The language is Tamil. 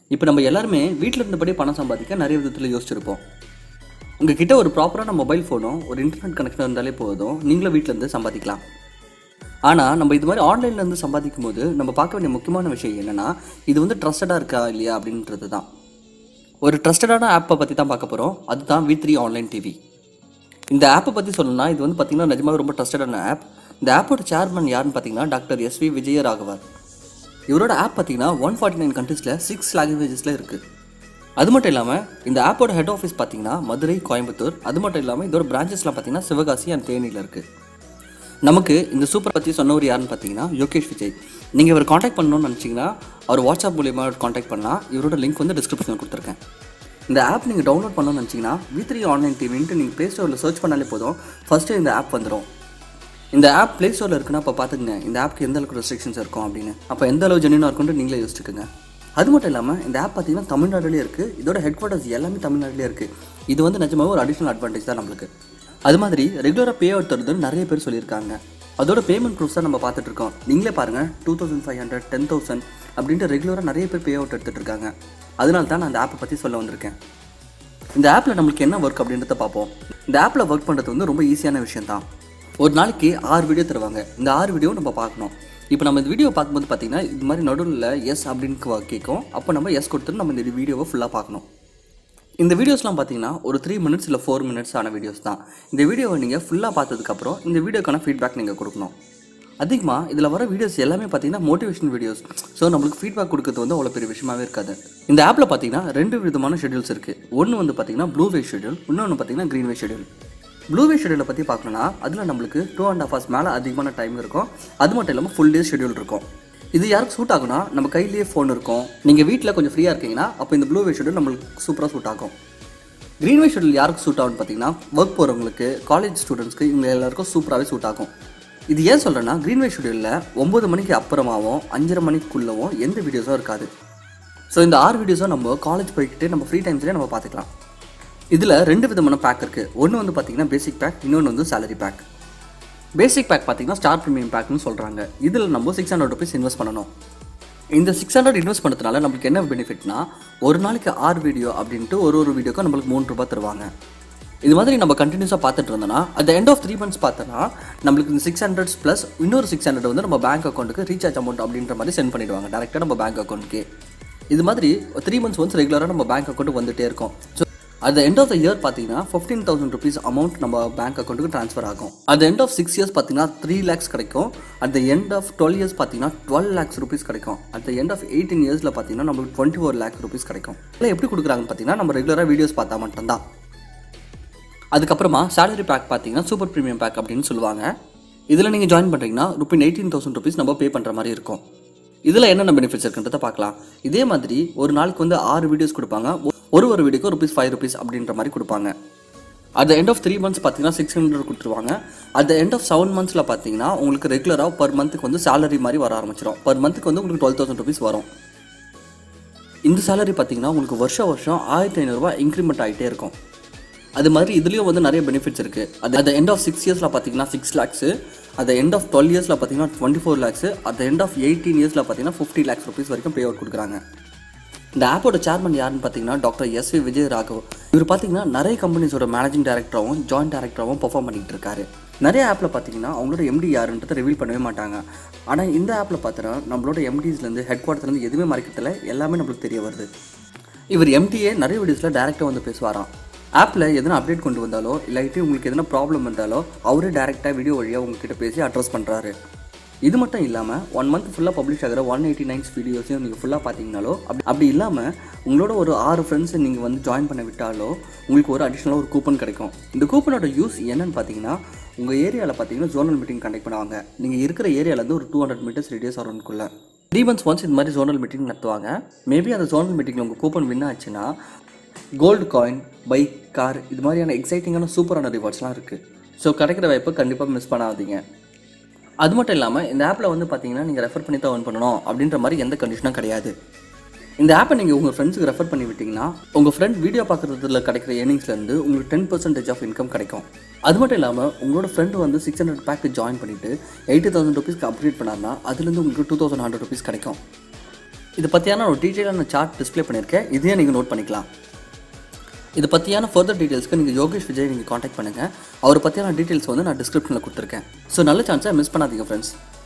இப்போ நம்ம எல்லாருமே வீட்டில் இருந்தபடி பணம் சம்பாதிக்க நிறைய விதத்தில் யோசிச்சிருப்போம் உங்ககிட்ட ஒரு ப்ராப்பரான மொபைல் ஃபோனும் ஒரு இன்டர்நெட் கனெக்ஷன் இருந்தாலே போதும் நீங்களும் வீட்டில் இருந்து சம்பாதிக்கலாம் ஆனால் நம்ம இது மாதிரி ஆன்லைன்ல இருந்து சம்பாதிக்கும் போது நம்ம பார்க்க வேண்டிய முக்கியமான விஷயம் என்னென்னா இது வந்து ட்ரஸ்டடாக இருக்கா இல்லையா அப்படின்றது தான் ஒரு ட்ரஸ்டடான ஆப்பை பற்றி தான் பார்க்க போகிறோம் அதுதான் வி த்ரீ ஆன்லைன் டிவி இந்த ஆப்பை பற்றி சொல்லணும்னா இது வந்து பார்த்திங்கன்னா நிஜமாவே ரொம்ப ட்ரஸ்டடான ஆப் இந்த ஆப்போட சேர்மன் யாருன்னு பார்த்தீங்கன்னா டாக்டர் எஸ்வி விஜயராகவன் இவரோட ஆப் பார்த்தீங்கன்னா ஒன் ஃபார்ட்டி நைன் கண்ட்ரீஸில் சிக்ஸ் லாங்குவேஜஸில் இருக்குது அது மட்டும் இல்லாமல் இந்த ஆப்போட ஹெட் ஆஃபீஸ் பார்த்தீங்கன்னா மதுரை கோயம்புத்தூர் அது மட்டும் இல்லாமல் இதோட பிரான்ச்சஸ்லாம் பார்த்தீங்கன்னா சிவகாசி அண்ட் தேனியில் இருக்குது நமக்கு இந்த சூப்பர் பற்றி சொன்னவர் யாருன்னு பார்த்தீங்கன்னா யோகேஷ் விஜய் நீங்கள் இவர் காண்டாக்ட் பண்ணணும்னு நினச்சிங்கன்னா அவர் வாட்ஸ்அப் மூலியமா காண்டாக்ட் பண்ணலாம் இவரோட லிங்க் வந்து டிஸ்கிரிப்ஷனில் கொடுத்துருக்கேன் இந்த ஆப் நீங்கள் டவுன்லோட் பண்ணணும்னு நினச்சிங்கன்னா வி த்ரீ ஆன்லைன் டிவின்ட்டு நீங்கள் ப்ளே ஸ்டோரில் சர்ச் பண்ணாலே போதும் ஃபஸ்ட்டு இந்த ஆப் வந்துடும் இந்த ஆப் ப்ளே ஸ்டோரில் இருக்குன்னா அப்போ பார்த்துக்குங்க இந்த ஆப்க்கு எந்த அளவுக்கு ரெஸ்ட்ரிக்ஷன்ஸ் இருக்கும் அப்படின்னு அப்போ எந்த அளவு ஜென்யூனாக இருக்கும்னு நீங்களே யோசிச்சுக்கோங்க அது மட்டும் இல்லாமல் இந்த ஆப் பார்த்தீங்கன்னா தமிழ்நாடுலேயே இருக்குது இதோட ஹெட் குவார்ட்டர்ஸ் எல்லாமே தமிழ்நாட்டிலே இருக்குது இது வந்து நிஜமாவே ஒரு அடிஷனல் அட்வான்டேஜ் தான் நம்மளுக்கு அது மாதிரி ரெகுலராக பே அவுட் தருதுன்னு நிறைய பேர் சொல்லியிருக்காங்க அதோட பேமெண்ட் ப்ரூஃப்ஸ் தான் நம்ம பார்த்துட்டு இருக்கோம் நீங்களே பாருங்கள் two thousand five hundred ten thousand அப்படின்ட்டு ரெகுலராக நிறைய பேர் பே அவுட் எடுத்துகிட்டு இருக்காங்க அதனால தான் நான் அந்த ஆப்பை பற்றி சொல்ல வந்திருக்கேன் இந்த ஆப்பில் நம்மளுக்கு என்ன ஒர்க் அப்படின்றத பார்ப்போம் இந்த ஆப்பில் ஒர்க் பண்ணுறது வந்து ரொம்ப ஈஸியான விஷயம் தான் ஒரு நாளைக்கு ஆறு வீடியோ தருவாங்க இந்த ஆறு வீடியோ நம்ம பார்க்கணும் இப்போ நம்ம இந்த வீடியோ பார்க்கும்போது பார்த்தீங்கன்னா இது மாதிரி நடுவில் எஸ் அப்படின்னு கேட்கும் அப்போ நம்ம எஸ் கொடுத்துட்டு நம்ம இந்த வீடியோவை ஃபுல்லாக பார்க்கணும் இந்த வீடியோஸ்லாம் பார்த்தீங்கன்னா ஒரு த்ரீ மினிட்ஸ் இல்லை ஃபோர் மினிட்ஸ் ஆன வீடியோஸ் தான் இந்த வீடியோவை நீங்கள் ஃபுல்லாக பார்த்ததுக்கப்புறம் இந்த வீடியோக்கான ஃபீட்பேக் நீங்கள் கொடுக்கணும் அதிகமாக இதில் வர வீடியோஸ் எல்லாமே பார்த்தீங்கன்னா மோட்டிவேஷன் வீடியோஸ் ஸோ நம்மளுக்கு ஃபீட்பேக் கொடுக்கறது வந்து அவ்வளோ பெரிய விஷயமாவே இருக்காது இந்த ஆப்பில் பார்த்தீங்கன்னா ரெண்டு விதமான ஷெடியூல்ஸ் இருக்குது ஒன்று வந்து பார்த்தீங்கன்னா ப்ளூ வே ஷெடியூல் இன்னொன்று பார்த்தீங்கன்னா green way schedule blue way ஷெடியூலை பற்றி பார்க்கணும்னா அதில் நம்மளுக்கு டூ அண்ட் ஹாஃப் ஹவர்ஸ் மேலே அதிகமான டைம் இருக்கும் அது மட்டும் இல்லாமல் ஃபுல் டே ஷெடியூல் இருக்கும் இது யாருக்கு சூட் ஆகும்னா நம்ம கையிலேயே ஃபோன் இருக்கும் நீங்கள் வீட்டில் கொஞ்சம் ஃப்ரீயாக இருக்கீங்கன்னா அப்போ இந்த ப்ளூ வே ஷெடியூல் நம்மளுக்கு சூப்பராக சூட் ஆகும் க்ரீன் வே ஷெடியூல் யாருக்கு சூட் ஆகும்னு பார்த்தீங்கன்னா ஒர்க் போகிறவங்களுக்கு காலேஜ் ஸ்டூடெண்ட்ஸ்க்கு இவங்க எல்லாருக்கும் சூப்பராகவே சூட் ஆகும் இது ஏன் சொல்கிறேன்னா க்ரீன் வே ஷெடியூலில் ஒம்பது மணிக்கு அப்புறமாவும் அஞ்சரை மணிக்குள்ளவும் எந்த வீடியோஸும் இருக்காது ஸோ இந்த ஆறு வீடியோஸும் நம்ம காலேஜ் போய்கிட்டு நம்ம ஃப்ரீ டைம்ஸ்லேயே நம்ம பார்த்துக்கலாம் இதில் ரெண்டு விதமான பேக் இருக்குது ஒன்று வந்து பார்த்தீங்கன்னா பேசிக் பேக் இன்னொன்று வந்து salary பேக் பேசிக் பேக் பார்த்தீங்கன்னா ஸ்டார் ப்ரீமியம் பேக்னு சொல்கிறாங்க இதில் நம்ம சிக்ஸ் ஹண்ட்ரட் ருபீஸ் இன்வெஸ்ட் பண்ணணும் இந்த சிக்ஸ் ஹண்ட்ரட் இன்வெஸ்ட் பண்ணுறதுனால நம்மளுக்கு என்ன பெனிஃபிட்னா ஒரு நாளைக்கு ஆறு வீடியோ அப்படின்ட்டு ஒரு ஒரு வீடியோக்கும் நம்மளுக்கு மூணு ரூபாய் தருவாங்க இது மாதிரி நம்ம கண்டினியூஸாக பார்த்துட்டு இருந்தோம்னா at end of three months பார்த்தோன்னா நம்மளுக்கு இந்த சிக்ஸ் ஹண்ட்ரட்ஸ் ப்ளஸ் இன்னொரு சிக்ஸ் ஹண்ட்ரட் வந்து நம்ம பேங்க் அக்கௌண்ட்டுக்கு ரீசார்ஜ் அமௌண்ட் அப்படின்ற மாதிரி சென்ட் பண்ணிடுவாங்க டேரெக்டாக நம்ம பேங்க் அக்கௌண்ட்டுக்கு இது மாதிரி த்ரீ மந்த்ஸ் ஒன்ஸ் ரெகுலராக நம்ம பேங்க் அக்கௌண்ட்டுக்கு வந்துட்டே இருக்கும் so at the end of the year பார்த்தீங்கன்னா ஃபிஃப்டீன் தௌசண்ட் ருபீஸ் அமௌண்ட் நம்ம பேங்க் அக்கௌண்ட்டுக்கு ட்ரான்ஸ்ஃபர் ஆகும் at the end of six years பார்த்தீங்கன்னா த்ரீ லேக்ஸ் கிடைக்கும் at the end ஆஃப் டுவெல் இயர்ஸ் பார்த்தீங்கன்னா டுவெல் லேக்ஸ் ருபீஸ் கிடைக்கும் at the end of eighteen இயர்ஸில் பார்த்தீங்கன்னா நம்மளுக்கு டுவெண்ட்டி ஃபோர் லேக்ஸ் ருபீஸ் கிடைக்கும் இல்லை எப்படி கொடுக்குறாங்கன்னு பார்த்தீங்கன்னா நம்ம ரெகுலராக வீடியோஸ் பார்த்தா மட்டும்தான் அதுக்கப்புறமா salary பேக் பார்த்தீங்கன்னா சூப்பர் ப்ரீமியம் பேக் அப்படின்னு சொல்லுவாங்க இதில் நீங்கள் ஜாயின் பண்ணுறீங்கன்னா ருப்பின் எயிட்டீன் தௌசண்ட் ருபீஸ் நம்ம பே பண்ணுற மாதிரி இருக்கும் இதில் என்னென்ன பெனிஃபிட்ஸ் இருக்குன்றத பார்க்கலாம் இதே மாதிரி ஒரு நாளைக்கு வந்து ஆறு வீடியோஸ் கொடுப்பாங்க ஒ- ஒரு ஒரு வீடியோக்கு ருபீஸ் ஃபைவ் ருபீஸ் அப்படின்ற மாதிரி கொடுப்பாங்க at the end of three months பார்த்தீங்கன்னா சிக்ஸ் ஹண்ட்ரட் கொடுத்துருவாங்க at the end of seven மந்த்ஸில் பார்த்தீங்கன்னா உங்களுக்கு ரெகுலராக பர் மந்த்துக்கு வந்து salary மாதிரி வர ஆரம்பிச்சிடும் பர் மந்த்துக்கு வந்து உங்களுக்கு டுவெல் தௌசண்ட் ருபீஸ் வரும் இந்த salary பார்த்தீங்கன்னா உங்களுக்கு வருஷம் வருஷம் ஆயிரத்தி ஐநூறுரூவா இன்க்ரிமெண்ட் ஆகிட்டே இருக்கும் அது மாதிரி இதுலேயும் வந்து நிறைய பெனிஃபிட்ஸ் இருக்குது அது at the end of six இயர்ஸில் பார்த்தீங்கன்னா six lakhs at the end of twelve இயர்ஸில் பார்த்தீங்கன்னா twenty four lakhs at the end of eighteen இயர்ஸில் பார்த்தீங்கன்னா ஃபிஃப்டி லேக்ஸ் ருபீஸ் வரைக்கும் பே அவுட் கொடுக்குறாங்க இந்த ஆப்போட சேர்மன் யாருன்னு பார்த்தீங்கன்னா doctor S V Vijay Raghav இவர் பார்த்தீங்கன்னா நிறைய கம்பெனிஸோட மேனேஜிங் டைரக்டராகவும் ஜாயின்ட் டைரக்டராகவும் பெர்ஃபார்ம் பண்ணிட்டு இருக்காரு நிறைய ஆப்பில் பார்த்தீங்கன்னா அவங்களோட எம்டி யாருன்றதை ரிவீல் பண்ணவே மாட்டாங்க ஆனால் இந்த ஆப்பில் பார்த்தோன்னா நம்மளோட எம்டிஸ்லேருந்து ஹெட் குவார்ட்டர்லேருந்து எதுவுமே மறைக்கிறதுல எல்லாமே நம்மளுக்கு தெரிய வருது இவர் எம்டிஏ நிறைய வீடியோஸில் டேரெக்டாக வந்து பேசுவாராம் ஆப்பில் எதனா அப்டேட் கொண்டு வந்தாலோ இல்லாட்டி உங்களுக்கு எதனா ப்ராப்ளம் வந்தாலோ அவரே டேரெக்டாக வீடியோ வழியாக உங்ககிட்ட பேசி அட்ரஸ் பண்ணுறாரு இது மட்டும் இல்லாமல் ஒன் மந்த் ஃபுல்லாக பப்ளிஷ் ஆகிற ஒன் எயிட்டி நைன்ஸ் வீடியோஸையும் நீங்கள் ஃபுல்லாக பார்த்தீங்கனாலோ அப்படி அப்படி இல்லாமல் உங்களோட ஒரு ஆறு ஃப்ரெண்ட்ஸை நீங்கள் வந்து ஜாயின் பண்ண விட்டாலோ உங்களுக்கு ஒரு அடிஷ்னலாக ஒரு கூப்பன் கிடைக்கும் இந்த கூப்பனோட யூஸ் என்னன்னு பார்த்தீங்கன்னா உங்கள் ஏரியாவில் பார்த்தீங்கன்னா ஜோனல் மீட்டிங் கண்டக்ட் பண்ணுவாங்க நீங்கள் இருக்கிற ஏரியாவிலேருந்து ஒரு டூ ஹண்ட்ரட் மீட்டர்ஸ் ரேடியஸ் அரௌண்ட்குள்ளே த்ரீ மந்த்ஸ் ஒன்ஸ் இந்த மாதிரி ஜோனல் மீட்டிங் நடத்துவாங்க மேபி அந்த ஜோனல் மீட்டிங்கில் உங்கள் கூப்பன் வின் ஆச்சுன்னா கோல்டு காயின் பைக் கார் இது மாதிரியான எக்ஸைட்டிங்கான சூப்பரான ரிவார்ட்ஸ்லாம் இருக்குது ஸோ கிடைக்கிற வாய்ப்பை கண்டிப்பாக மிஸ் பண்ணாதீங்க அது மட்டும் இல்லாமல் இந்த ஆப்பில் வந்து பார்த்தீங்கன்னா நீங்கள் ரெஃபர் பண்ணி தான் earn பண்ணணும் அப்படின்ற மாதிரி எந்த கண்டிஷனும் கிடையாது இந்த ஆப்பை நீங்கள் உங்கள் ஃப்ரெண்ட்ஸுக்கு ரெஃபர் பண்ணி விட்டிங்கன்னா உங்கள் ஃப்ரெண்ட் வீடியோ பார்க்குறதுல கிடைக்கிற ஏர்னிங்ஸ்லேருந்து உங்களுக்கு டென் பர்சன்டேஜ் ஆஃப் இன்கம் கிடைக்கும் அது மட்டும் இல்லாமல் உங்களோட ஃப்ரெண்டு வந்து சிக்ஸ் ஹண்ட்ரட் பேக்கு ஜாயின் பண்ணிவிட்டு எயிட்டி தௌசண்ட் ருபீஸ்க்கு அப்கிரேட் பண்ணாருன்னா அதுலேருந்து உங்களுக்கு டூ தௌசண்ட் ஹண்ட்ரட் ருபீஸ் கிடைக்கும் இது பற்றியான ஒரு டீட்டெயிலான சார்ட் டிஸ்ப்ளே பண்ணியிருக்கேன் இதையும் நீங்கள் நோட் பண்ணிக்கலாம் இது பற்றியான ஃபர்தர் டீட்டெயில்ஸ்க்கு நீங்கள் யோகேஷ் விஜய் நீங்கள் காண்டாக்ட் பண்ணுங்கள் அவர் பற்றியான டீட்டெயில்ஸ் வந்து நான் டிஸ்கிரிப்ஷனில் கொடுத்துருக்கேன் ஸோ நல்ல சான்ஸை மிஸ் பண்ணாதீங்க ஃப்ரெண்ட்ஸ்